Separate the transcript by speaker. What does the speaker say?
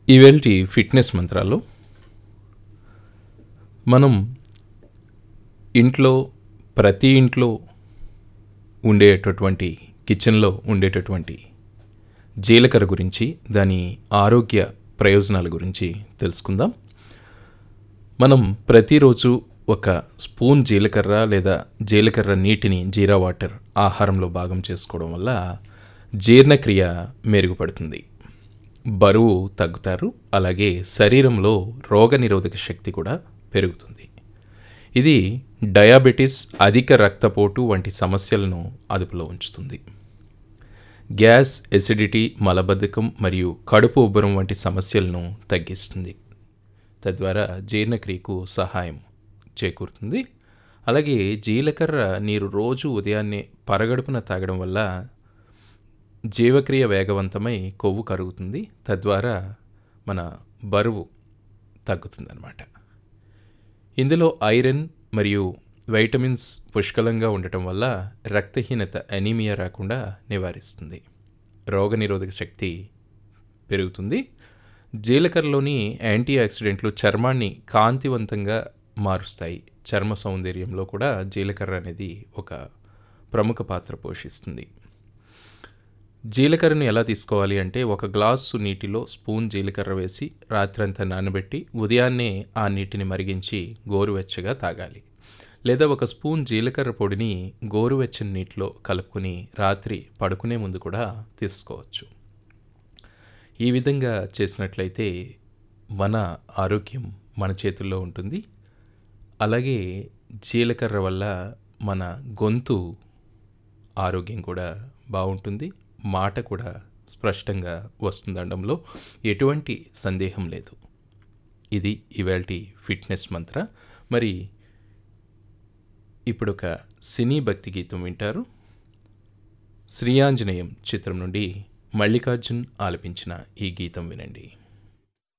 Speaker 1: ఈవేళటి fitness మంత్రాలు మనం ఇంట్లో ప్రతి ఇంట్లో ఉండేటటువంటి కిచెన్లో ఉండేటటువంటి జీలకర్ర గురించి దాని ఆరోగ్య ప్రయోజనాల గురించి తెలుసుకుందాం మనం ప్రతిరోజు ఒక స్పూన్ జీలకర్ర లేదా జీలకర్ర నీటిని జీరా వాటర్ ఆహారంలో భాగం చేసుకోవడం వల్ల జీర్ణక్రియ మెరుగుపడుతుంది బరువు తగ్గుతారు అలాగే శరీరంలో రోగనిరోధక శక్తి కూడా పెరుగుతుంది ఇది డయాబెటిస్ అధిక రక్తపోటు వంటి సమస్యలను అదుపులో ఉంచుతుంది గ్యాస్ ఎసిడిటీ మలబద్ధకం మరియు కడుపు ఉబ్బరం వంటి సమస్యలను తగ్గిస్తుంది తద్వారా జీర్ణక్రియకు సహాయం చేకూరుతుంది అలాగే జీలకర్ర నీరు రోజు ఉదయాన్నే పరగడుపున తాగడం వల్ల జీవక్రియ వేగవంతమై కొవ్వు కరుగుతుంది తద్వారా మన బరువు తగ్గుతుందన్నమాట ఇందులో ఐరన్ మరియు వైటమిన్స్ పుష్కలంగా ఉండటం వల్ల రక్తహీనత అనీమియా రాకుండా నివారిస్తుంది రోగనిరోధక శక్తి పెరుగుతుంది జీలకర్రలోని యాంటీ ఆక్సిడెంట్లు చర్మాన్ని కాంతివంతంగా మారుస్తాయి చర్మ సౌందర్యంలో కూడా జీలకర్ర అనేది ఒక ప్రముఖ పాత్ర పోషిస్తుంది జీలకర్రను ఎలా తీసుకోవాలి అంటే ఒక గ్లాసు నీటిలో స్పూన్ జీలకర్ర వేసి రాత్రంతా నానబెట్టి ఉదయాన్నే ఆ నీటిని మరిగించి గోరువెచ్చగా తాగాలి లేదా ఒక స్పూన్ జీలకర్ర పొడిని గోరువెచ్చని నీటిలో కలుపుకొని రాత్రి పడుకునే ముందు కూడా తీసుకోవచ్చు ఈ విధంగా చేసినట్లయితే మన ఆరోగ్యం మన చేతుల్లో ఉంటుంది అలాగే జీలకర్ర వల్ల మన గొంతు ఆరోగ్యం కూడా బాగుంటుంది మాట కూడా స్పష్టంగా వస్తుందనడంలో ఎటువంటి సందేహం లేదు ఇది ఇవాల్టి ఫిట్నెస్ మంత్ర మరి ఇప్పుడు ఒక సినీ భక్తి గీతం వింటారు శ్రీయాంజనేయం చిత్రం నుండి మల్లికార్జున్ ఆలపించిన ఈ గీతం వినండి